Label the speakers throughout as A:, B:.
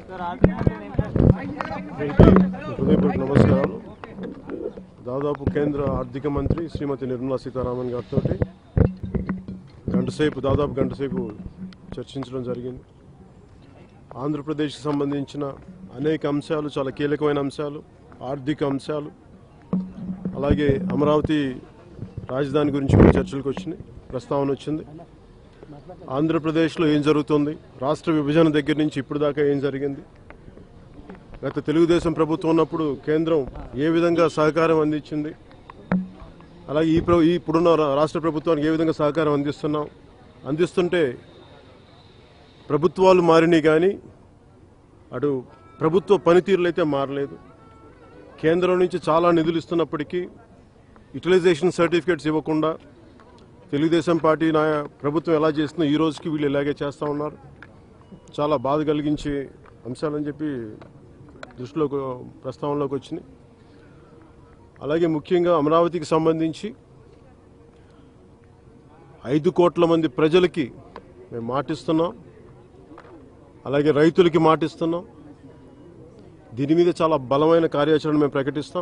A: హృదయపూర్వక నమస్కారాలు దాదాపు కేంద్ర ఆర్థిక మంత్రి శ్రీమతి నిర్మలా సీతారామన్ గారితో గంటసేపు దాదాపు గంటసేపు చర్చించడం జరిగింది ఆంధ్రప్రదేశ్కి సంబంధించిన అనేక అంశాలు చాలా కీలకమైన అంశాలు ఆర్థిక అంశాలు అలాగే అమరావతి రాజధాని గురించి కూడా చర్చలకు వచ్చినాయి ప్రస్తావన వచ్చింది ఆంధ్రప్రదేశ్లో ఏం జరుగుతుంది రాష్ట్ర విభజన దగ్గర నుంచి ఇప్పుడు దాకా ఏం జరిగింది గత తెలుగుదేశం ప్రభుత్వం ఉన్నప్పుడు కేంద్రం ఏ విధంగా సహకారం అందించింది అలాగే ఈ ప్ర ఈ ఇప్పుడున్న రా- రాష్ట్ర ప్రభుత్వానికి ఏ విధంగా సహకారం అందిస్తున్నాం అందిస్తుంటే ప్రభుత్వాలు మారినాయి కానీ అటు ప్రభుత్వ పనితీరులు అయితే మారలేదు కేంద్రం నుంచి చాలా నిధులు ఇస్తున్నప్పటికీ యూటిలైజేషన్ సర్టిఫికేట్స్ ఇవ్వకుండా తెలుగుదేశం పార్టీ నాయ ప్రభుత్వం ఎలా చేస్తుందో ఈ రోజుకి వీళ్ళు ఇలాగే చేస్తూ ఉన్నారు చాలా బాధ కలిగించే అంశాలని చెప్పి దృష్టిలోకి ప్రస్తావనలోకి వచ్చినాయి అలాగే ముఖ్యంగా అమరావతికి సంబంధించి ఐదు కోట్ల మంది ప్రజలకి మేము మాటిస్తున్నాం అలాగే రైతులకి మాటిస్తున్నాం దీని మీద చాలా బలమైన కార్యాచరణ మేము ప్రకటిస్తాం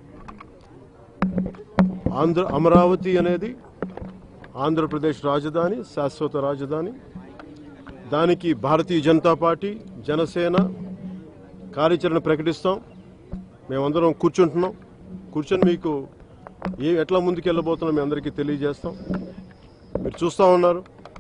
A: ఆంధ్ర అమరావతి అనేది ఆంధ్రప్రదేశ్ రాజధాని శాశ్వత రాజధాని దానికి భారతీయ జనతా పార్టీ జనసేన కార్యాచరణ ప్రకటిస్తాం మేమందరం కూర్చుంటున్నాం కూర్చొని మీకు ఏ ఎట్లా ముందుకు వెళ్ళబోతున్నాం మీ అందరికీ తెలియజేస్తాం మీరు చూస్తూ ఉన్నారు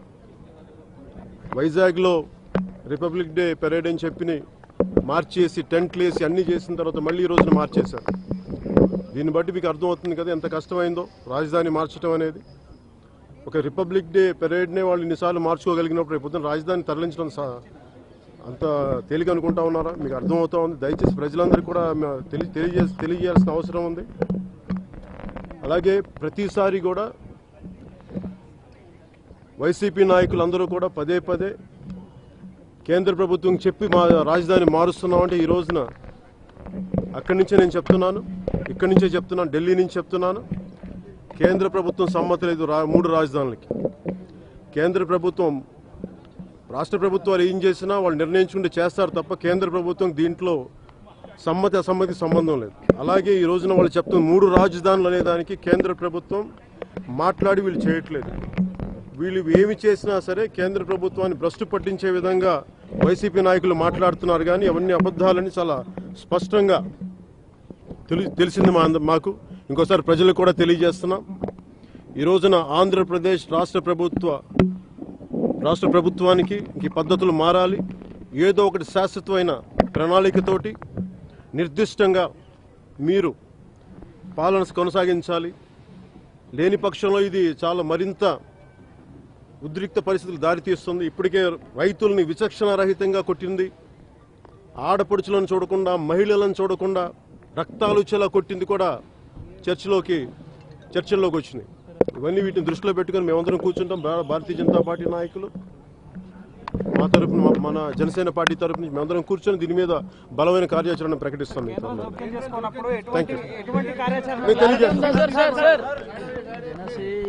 A: వైజాగ్లో రిపబ్లిక్ డే పెరేడ్ అని చెప్పి మార్చేసి టెంట్లు వేసి అన్నీ చేసిన తర్వాత మళ్ళీ ఈ రోజున మార్చేశారు దీన్ని బట్టి మీకు అర్థమవుతుంది కదా ఎంత కష్టమైందో రాజధాని మార్చడం అనేది ఒక రిపబ్లిక్ డే పెరేడ్నే వాళ్ళు ఇన్నిసార్లు మార్చుకోగలిగినప్పుడు రేపు పొద్దున్న రాజధాని తరలించడం సా- అంత తేలిక అనుకుంటా ఉన్నారా మీకు అర్థమవుతా ఉంది దయచేసి ప్రజలందరికీ కూడా మ- తెలి తెలియజే తెలియజేయాల్సిన అవసరం ఉంది అలాగే ప్రతిసారి కూడా వైసీపీ నాయకులందరూ కూడా పదే పదే కేంద్ర ప్రభుత్వం చెప్పి మా రాజధాని మారుస్తున్నామంటే ఈ రోజున అక్కడి నుంచే నేను చెప్తున్నాను ఇక్కడి నుంచే చెప్తున్నాను ఢిల్లీ నుంచి చెప్తున్నాను కేంద్ర ప్రభుత్వం సమ్మతి లేదు రా మూడు రాజధానులకి కేంద్ర ప్రభుత్వం రాష్ట్ర ప్రభుత్వాలు ఏం చేసినా వాళ్ళు నిర్ణయించుకుంటే చేస్తారు తప్ప కేంద్ర ప్రభుత్వం దీంట్లో సమ్మతి అసమ్మతి సంబంధం లేదు అలాగే ఈ రోజున వాళ్ళు చెప్తున్న మూడు రాజధానులు అనే దానికి కేంద్ర ప్రభుత్వం మాట్లాడి వీళ్ళు చేయట్లేదు వీళ్ళు ఏమి చేసినా సరే కేంద్ర ప్రభుత్వాన్ని భ్రష్టు పట్టించే విధంగా వైసీపీ నాయకులు మాట్లాడుతున్నారు కానీ అవన్నీ అబద్ధాలని చాలా స్పష్టంగా తెలి తెలిసింది మా అంద- మాకు ఇంకోసారి ప్రజలకు కూడా తెలియజేస్తున్నాం ఈ రోజున ఆంధ్రప్రదేశ్ రాష్ట్ర ప్రభుత్వ రాష్ట్ర ప్రభుత్వానికి ఈ పద్ధతులు మారాలి ఏదో ఒకటి శాశ్వతమైన ప్రణాళికతోటి నిర్దిష్టంగా మీరు పాలన కొనసాగించాలి లేని పక్షంలో ఇది చాలా మరింత ఉద్రిక్త పరిస్థితులు దారితీస్తుంది ఇప్పటికే రైతుల్ని విచక్షణ రహితంగా కొట్టింది ఆడపడుచులను చూడకుండా మహిళలను చూడకుండా రక్తాలు చెలా కొట్టింది కూడా చర్చలోకి చర్చల్లోకి వచ్చినాయి ఇవన్నీ వీటిని దృష్టిలో పెట్టుకొని మేమందరం కూర్చుంటాం భా- భారతీయ జనతా పార్టీ నాయకులు మా తరపున మా- మన జనసేన పార్టీ తరపు నుంచి మేమందరం కూర్చొని దీని మీద బలమైన కార్యాచరణ ప్రకటిస్తాం మీకు
B: జోక్యం చేసుకున్నప్పుడు
A: Thank
B: ఎటువంటి
A: you.
B: ఎటువంటి కార్యాచరణ
A: మీకు తెలియజేస్తాం
C: సార్ సార్ సార్